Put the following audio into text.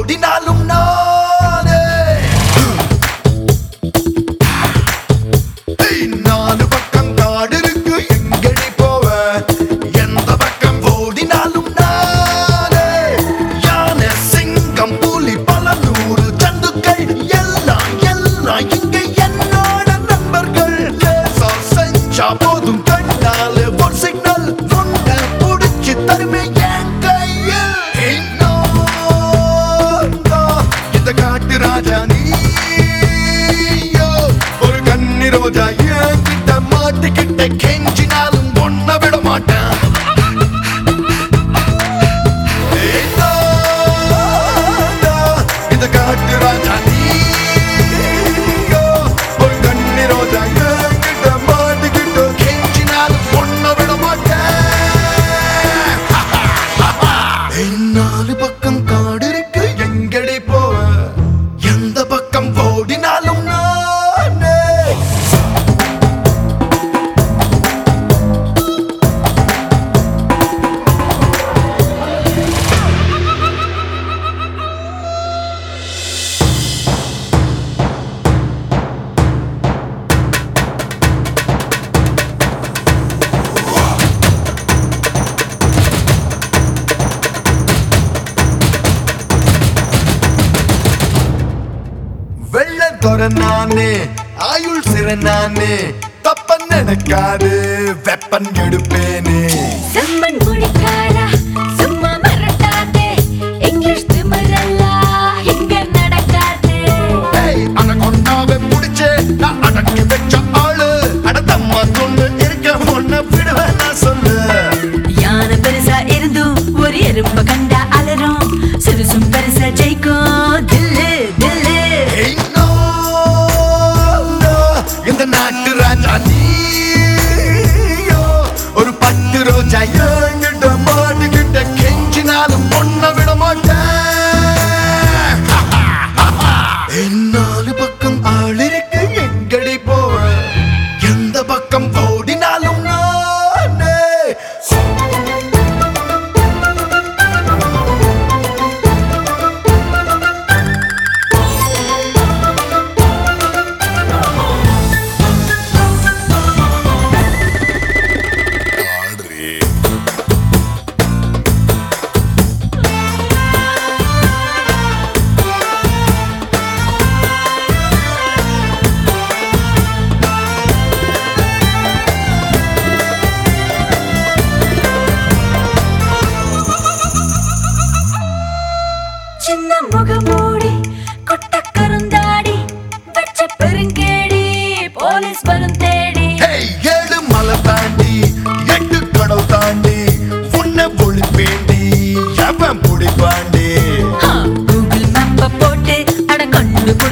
ஓடினாலும் நானே ஏய், நாலு பக்கம் காடு இருக்கு எங்கடி போவ எந்த பக்கம் ஓடினாலும் நானே யானை சிங்கம் புலி பல நூறு ஜந்துக்கள் எல்லாம் எல்லாம் இங்க என்னோட நண்பர்கள் லேசா செஞ்சா போதும் கண்ணால ஒரு சிக்னல் ஒன்று புடிச்சு தருமே என் கையில் ஏய், நான் தான் இந்த காட்டு ராஜா நீயோ ஒரு கன்னி ரோஜா என்கிட்ட மாட்டிக்கிட்ட கெஞ்சினாலும் ஒன்ன விட மாட்டேன் ஏய், நான் தான் இந்த காட்டு ராஜா நீயோ ஒரு கன்னி ரோஜா என்கிட்ட மாட்டிக்கிட்ட கெஞ்சினாலும் ஒன்ன விட மாட்டேன் ஏய், நாலு பக்கம் காடு இருக்கு எங்கடி போவ எந்த பக்கம் ஓடினாலும் நானே வெள்ளத்தொர நானே ஆயுள் சிற நானே தப்ப நடக்காது வெப்பன் எடுப்பேனே செம்மண் முடிக்காரா சும்மா மிரட்டாதே இங்கிலீஷ் திமிரெல்லாம் இங்க நடக்காது ஏய், அனகொண்டாவை புடிச்சு நான் அடக்கி வச்ச ஆளு அடத்தம்மா துண்டு இருக்க ஒன்ன விடுவேன் நான் சொல்லு யானை பெருசா இருந்தும் ஒரு எறும்ப கண்டா அலறும் சிறுசும் பெருசா ஜெயிக்கும் தில்லு தில்லு ஏய், no, no, இந்த நாட்டு ராஜா நீயோ ஒரு பட்டு ரோஜா என்கிட்ட மாட்டுக்கிட்ட கெஞ்சினாலும் பொண்ண விட மாட்டேன் ஏய், நாலு பக்கம் ஆள் இருக்கு எங்கடி போவ எந்த பக்கம் ஓடினாலும் நானே சின்ன முகமூடி கொட்ட கருந்தாடி வச்ச பெருங்கேடி போலீஸ் வரும் தேடி ஹேய், ஏழு மலை தாண்டி எட்டு கடல் தாண்டி உன்னை ஒளிப்பேண்டி எவன் பிடிப்பாண்டி கூகுள் மேப்ப போட்டு அட கண்டு